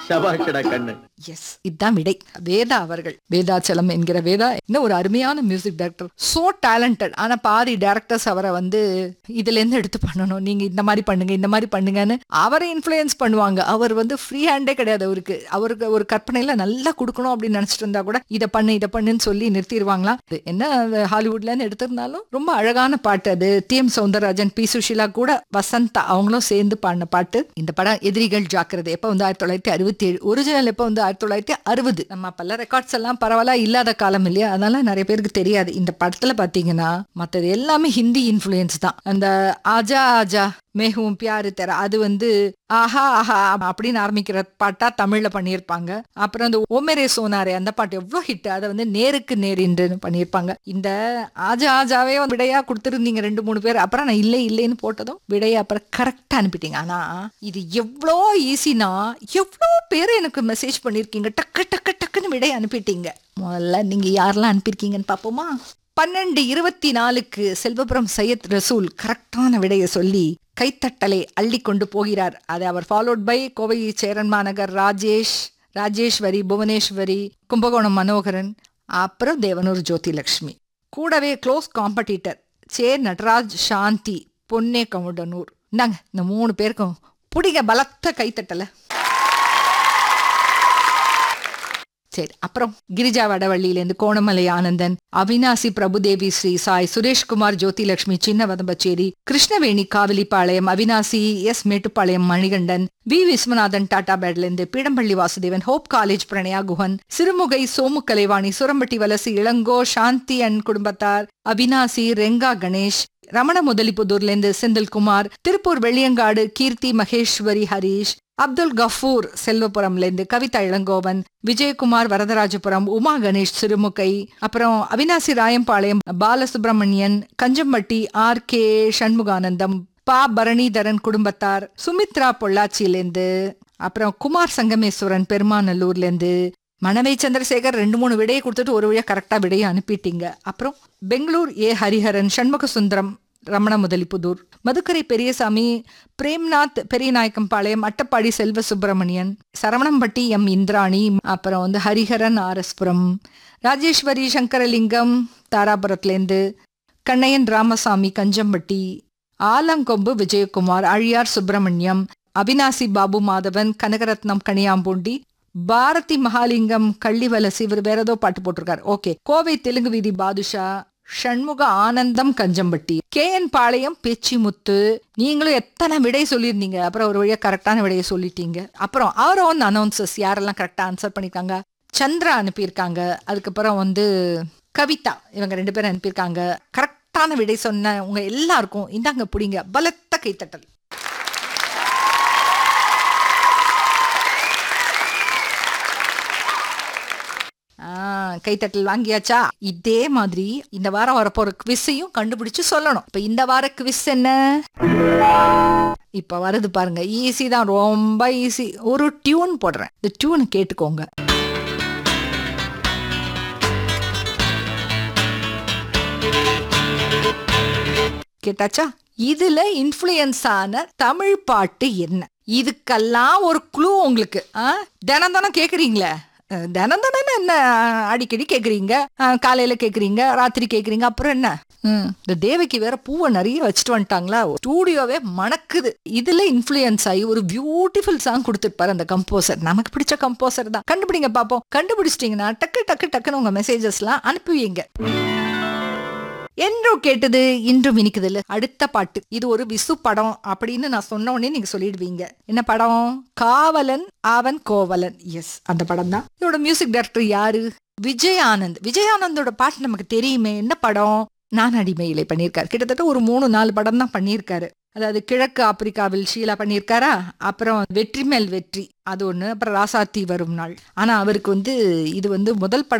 சபாஷடா கண்ணு எஸ் இதுதான் விடை வேதா அவர்கள் வேதாச்சலம் என்கிற வேதா இன்னும் ஒரு அருமையான மியூசிக் டைரக்டர் சோ டேலண்டட் ஆனா பாதி டைரக்டர்ஸ் அவரை வந்து இதுல இருந்து எடுத்து பண்ணணும் நீங்க இந்த மாதிரி பண்ணுங்க இந்த மாதிரி பண்ணுங்கன்னு அவரை இன்ஃப்ளூயன்ஸ் பண்ணுவாங்க அவர் வந்து ஃப்ரீ ஹேண்டே கிடையாது அவருக்கு அவருக்கு ஒரு கற்பனையில நல்லா கொடுக்கணும் அப்படின்னு நினைச்சிட்டு இருந்தா கூட இதை பண்ணு இதை பண்ணுன்னு சொல்லி நிறுத்திடுவாங்களாம் இது என்ன அது ஹாலிவுட்ல இருந்து எடுத்திருந்தாலும் ரொம்ப அழகான பாட்டு அது T M Soundararajan P Susheela கூட வசந்தா அவங்களும் சேர்ந்து பாடின பாட்டு இந்த படம் எதிரிகள் ஜாக்கிரதை எப்ப வந்து ஆயிரத்தி தொள்ளாயிரத்தி அறுபத்தி ஏழு ஒரிஜினல் எப்ப வந்து ஆயிரத்தி தொள்ளாயிரத்தி அறுபது நம்ம பல ரெக்கார்ட்ஸ் எல்லாம் பரவாயில்ல இல்லாத காலம் இல்லையா அதனால நிறைய பேருக்கு தெரியாது இந்த படத்துல பாத்தீங்கன்னா மத்தது எல்லாமே ஹிந்தி இன்ஃப்ளூயன்ஸ் தான் அந்த ஆஜா ஆஜா மேகும் பியாரு தெர அது வந்து ஆஹா ஆஹா அப்படின்னு ஆரம்பிக்கிற பாட்டா தமிழ்ல பண்ணியிருப்பாங்க அப்புறம் அந்த ஓமெரே சோனாரே அந்த பாட்டு எவ்வளோ ஹிட் அதை வந்து நேருக்கு நேர் இன்றுன்னு பண்ணியிருப்பாங்க இந்த ஆஜா ஆஜாவே வந்து விடையா கொடுத்துருந்தீங்க ரெண்டு மூணு பேர் அப்புறம் நான் இல்லை இல்லைன்னு போட்டதும் விடையா அப்புறம் கரெக்டா அனுப்பிட்டீங்க ஆனா இது எவ்வளோ ஈஸினா எவ்வளோ பேர் எனக்கு மெசேஜ் பண்ணியிருக்கீங்க டக்கு டக்கு டக்குன்னு விடை அனுப்பிட்டீங்க முதல்ல நீங்க யாரெல்லாம் அனுப்பியிருக்கீங்கன்னு பார்ப்போமா பன்னெண்டு இருபத்தி நாலுக்கு செல்வபுரம் சையத் ரசூல் கரெக்டான விடையை சொல்லி கைத்தட்டலை அள்ளி கொண்டு போகிறார் அது அவர் ஃபாலோட் பை கோவை சேரன் மாநகர் ராஜேஷ் ராஜேஸ்வரி புவனேஸ்வரி கும்பகோணம் மனோகரன் அப்புறம் தேவனூர் ஜோதிலக்ஷ்மி கூடவே க்ளோஸ் காம்படிட்டர் சே நடராஜ் சாந்தி பொன்னே கமுடனூர் இந்தாங்க இந்த மூணு பேருக்கும் பிடிங்க பலத்த கைத்தட்டலை சரி அப்புறம் கிரிஜா வடவள்ளியிலேருந்து கோணமலை ஆனந்தன் அவினாசி பிரபுதேவி ஸ்ரீ சாய் சுரேஷ்குமார் ஜோதிலட்சுமி சின்ன வதம்பச்சேரி கிருஷ்ணவேணி காவிலிப்பாளையம் அவினாசி எஸ் மேட்டுப்பாளையம் மணிகண்டன் வி விஸ்வநாதன் டாடா பேட்லேருந்து Peedampalli Vasudevan Hope College Pranaya Guhan Sirumugai Somu Kalaivani Surampatti Valasu Ilango Shanthi and குடும்பத்தார் அவினாசி ரெங்கா கணேஷ் ரமண முதலிப்புதூர்லேருந்து செந்தில்குமார் திருப்பூர் வெள்ளியங்காடு கீர்த்தி மகேஸ்வரி ஹரீஷ் அப்துல் கஃபூர் செல்வபுரம்லேருந்து கவிதா இளங்கோவன் விஜயகுமார் வரதராஜபுரம் உமா கணேஷ் சிறுமுகை அப்புறம் அவினாசி ராயம்பாளையம் பாலசுப்ரமணியன் கஞ்சம்பட்டி ஆர் கே சண்முகானந்தம் பா பரணிதரன் குடும்பத்தார் சுமித்ரா பொள்ளாச்சியிலேருந்து அப்புறம் குமார் சங்கமேஸ்வரன் பெருமாநல்லூர்லேருந்து மணவை சந்திரசேகர் ரெண்டு மூணு விடையை கொடுத்துட்டு ஒரு வழியா கரெக்டா விடையை அனுப்பிட்டீங்க அப்புறம் பெங்களூர் ஏ ஹரிஹரன் சண்முக சுந்தரம் ரமண முதலிப்புதூர் மதுக்கரை பெரியசாமி பிரேம்நாத் பெரியநாயக்கம்பாளையம் அட்டப்பாடி செல்வ சுப்பிரமணியன் சரவணம்பட்டி எம் இந்திராணி அப்புறம் வந்து ஹரிஹரன் ஆர்எஸ்புரம் ராஜேஸ்வரி சங்கரலிங்கம் தாராபுரத்துலேருந்து கண்ணையன் ராமசாமி கஞ்சம்பட்டி ஆலங்கொம்பு விஜயகுமார் அழியார் சுப்பிரமணியம் அவினாசி பாபு மாதவன் கனகரத்னம் கனியாம்பூண்டி பாரதி மகாலிங்கம் கள்ளிவலசி இவர் வேற ஏதோ பாட்டு போட்டிருக்காரு ஓகே கோவை தெலுங்கு வீதி பாதுஷா ஷண்முக ஆனந்தம் கஞ்சம்பட்டி கே என் பாளையம் பேச்சிமுத்து நீங்களும் எத்தனை விடை சொல்லியிருந்தீங்க அப்புறம் ஒரு வழியா கரெக்டான விடையை சொல்லிட்டீங்க அப்புறம் அவர் ஓன் அனௌன்சஸ் யாரெல்லாம் கரெக்டா ஆன்சர் பண்ணிருக்காங்க சந்திரா அனுப்பியிருக்காங்க அதுக்கப்புறம் வந்து கவிதா இவங்க ரெண்டு பேரும் அனுப்பியிருக்காங்க கரெக்டான விடை சொன்ன உங்க எல்லாருக்கும் இந்தாங்க பிடிங்க பலத்த கைத்தட்டல் ஆ, கைத்தட்டல் வாங்கியாச்சா இதே மாதிரி இந்த வாரம் வரப்போற குவிஸையும் கண்டுபிடிச்சு சொல்லணும் இப்ப இந்த வார குவிஸ் என்ன இப்ப வருது பாருங்க ஈஸி தான் ரொம்ப ஈஸி ஒரு டியூன் போடுறேன் இந்த டியூன் கேட்டுக்கோங்க கேட்டாச்சா இதுல இன்ஃப்ளூயன்ஸ் ஆன தமிழ் பாட்டு என்ன இதுக்கெல்லாம் ஒரு க்ளூ உங்களுக்கு ஆ? தினம் தினம் கேக்குறீங்களே அஹ், தினம் தினம் என்ன அடிக்கடி கேக்குறீங்க அஹ், காலையில கேக்குறீங்க ராத்திரி கேக்குறீங்க அப்புறம் என்ன ம், இந்த தேவகி வேற பூவை நிறைய வச்சுட்டு வந்துட்டாங்களா ஸ்டூடியோவே மணக்குது இதுல இன்ஃப்ளூயன்ஸ் ஆகி ஒரு பியூட்டிஃபுல் சாங் கொடுத்துருப்பாரு அந்த கம்போசர் நமக்கு பிடிச்ச கம்போசர் தான் கண்டுபிடிங்க பாப்போம் கண்டுபிடிச்சிட்டீங்கன்னா டக்கு டக்கு டக்குன்னு உங்க மெசேஜஸ்லாம் அனுப்புவீங்க என்றோ கேட்டது இன்றும் இனிக்குது இல்ல அடுத்த பாட்டு இது ஒரு விசு படம் அப்படின்னு நான் சொன்ன உடனே நீங்க சொல்லிடுவீங்க என்ன படம் காவலன் அவன் கோவலன் எஸ் அந்த படம் தான் இதோட மியூசிக் டைரக்டர் யாரு விஜய் ஆனந்த் விஜய் ஆனந்தோட பாட்டு நமக்கு தெரியுமே என்ன படம் நான் அடிமையிலே பண்ணியிருக்காரு கிட்டத்தட்ட ஒரு மூணு நாலு படம் தான் பண்ணியிருக்காரு அதாவது கிழக்கு ஆப்பிரிக்காவில் ஷீலா பண்ணியிருக்காரா அப்புறம் வெற்றி மேல் வெற்றி அது ஒண்ணு அப்புறம் ராசாத்தி வரும் நாள் ஆனா அவருக்கு வந்து இது வந்து முதல் படம்